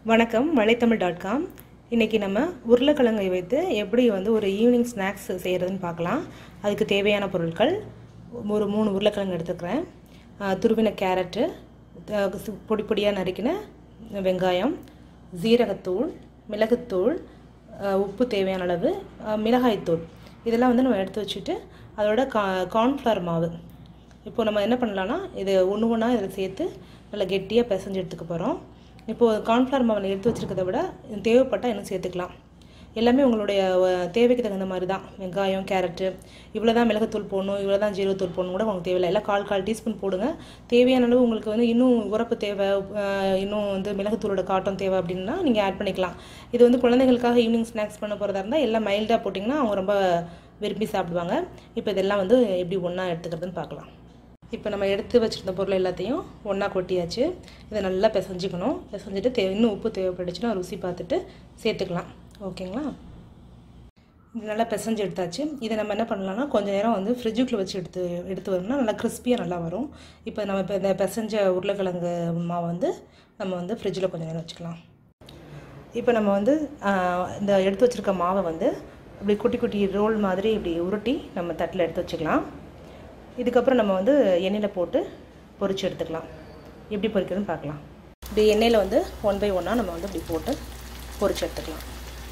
வணக்கம் மலைத்தமிழ் dot com இன்றைக்கி நம்ம உருளைக்கிழங்கை வைத்து எப்படி வந்து ஒரு ஈவினிங் ஸ்நாக்ஸ் செய்கிறதுன்னு பார்க்கலாம் அதுக்கு தேவையான பொருட்கள் ஒரு மூணு உருளைக்கிழங்கு எடுத்துக்கிறேன் ஆஹ் துருவின கேரட்டு ஆஹ் சு- பொடி பொடியாக நறுக்கின வெங்காயம் ஜீரகத்தூள் மிளகுத்தூள் ஆஹ் உப்பு தேவையான அளவு ஆஹ் மிளகாய்த்தூள் இதெல்லாம் வந்து நம்ம எடுத்து வச்சுட்டு அதோட கா கார்ன்ஃப்ளவர் மாவு இப்போ நம்ம என்ன பண்ணலாம்னா இது ஒன்று ஒன்றா இதில் சேர்த்து நல்லா கெட்டியாக பிசைஞ்சு எடுத்துக்க போகிறோம் இப்போது கார்ன்ஃப்ளவர் மாவில் எடுத்து வச்சிருக்கிறத விட இது தேவைப்பட்டால் இன்னும் சேர்த்துக்கலாம் எல்லாமே உங்களுடைய அஹ், தேவைக்கு தகுந்த மாதிரி தான் வெங்காயம் கேரட்டு இவ்வளோ தான் மிளகுத்தூள் போடணும் இவ்வளோ தான் ஜீரகத்தூள் போடணும் கூட உங்களுக்கு தேவையில்லை எல்லாம் கால் கால் டீஸ்பூன் போடுங்க தேவையான அளவு உங்களுக்கு வந்து இன்னும் உரப்பு தேவை அஹ், இன்னும் வந்து மிளகுத்தூளோட காட்டம் தேவை அப்படின்னா நீங்கள் ஆட் பண்ணிக்கலாம் இது வந்து குழந்தைங்களுக்காக ஈவினிங் ஸ்நாக்ஸ் பண்ண போகிறதா இருந்தால் எல்லாம் மைல்டாக போட்டிங்கன்னா அவங்க ரொம்ப விரும்பி சாப்பிடுவாங்க இப்போ இதெல்லாம் வந்து எப்படி ஒன்றா எடுத்துக்கிறதுன்னு பார்க்கலாம் இப்போ நம்ம எடுத்து வச்சுருந்த பொருள் எல்லாத்தையும் ஒன்றா கொட்டியாச்சு இதை நல்லா பிசைஞ்சிக்கணும் பிசைஞ்சிட்டு தே இன்னும் உப்பு தேவைப்பட்டுச்சுன்னா ருசி பார்த்துட்டு சேர்த்துக்கலாம் ஓகேங்களா இது நல்லா பிசைஞ்சு எடுத்தாச்சு இதை நம்ம என்ன பண்ணலாம்னா கொஞ்சம் நேரம் வந்து ஃப்ரிட்ஜுக்குள்ளே வச்சு எடுத்து எடுத்து வரோம்னா நல்லா கிறிஸ்பியாக நல்லா வரும் இப்போ நம்ம இப்போ இந்த பிசைஞ்ச உருளைக்கிழங்கு மாவை வந்து நம்ம வந்து ஃப்ரிட்ஜில் கொஞ்சம் நேரம் வச்சுக்கலாம் இப்போ நம்ம வந்து ஆஹ், இந்த எடுத்து வச்சுருக்க மாவை வந்து இப்படி குட்டி குட்டி ரோல் மாதிரி இப்படி உருட்டி நம்ம தட்டில் எடுத்து வச்சுக்கலாம் இதுக்கப்புறம் நம்ம வந்து எண்ணெயில் போட்டு பொரிச்சு எடுத்துக்கலாம் எப்படி பொரிக்கிறதுன்னு பார்க்கலாம் இப்படி எண்ணெயில் வந்து ஒன் பை ஒன்னாக நம்ம வந்து இப்படி போட்டு பொரிச்சு எடுத்துக்கலாம்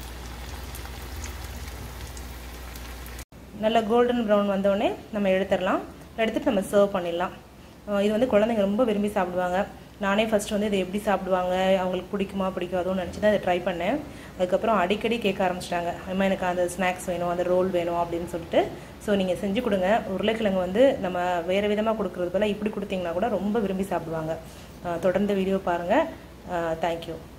நல்ல கோல்டன் ப்ரௌன் வந்தோடனே நம்ம எடுத்துடலாம் எடுத்துட்டு நம்ம சர்வ் பண்ணிடலாம் அஹ் இது வந்து குழந்தைங்க ரொம்ப விரும்பி சாப்பிடுவாங்க நானே ஃபர்ஸ்ட் வந்து இதை எப்படி சாப்பிடுவாங்க அவங்களுக்கு பிடிக்குமா பிடிக்காதோன்னு நினச்சி தான் இதை ட்ரை பண்ணேன் அதுக்கப்புறம் அடிக்கடி கேட்க ஆரம்பிச்சிட்டாங்க அம்மா எனக்கு அந்த ஸ்நாக்ஸ் வேணும் அந்த ரோல் வேணும் அப்படின்னு சொல்லிட்டு ஸோ நீங்கள் செஞ்சு கொடுங்க உருளைக்கிழங்கு வந்து நம்ம வேறு விதமாக கொடுக்குறது போல இப்படி கொடுத்தீங்கன்னா கூட ரொம்ப விரும்பி சாப்பிடுவாங்க அஹ் தொடர்ந்து வீடியோ பாருங்கள் தேங்க்யூ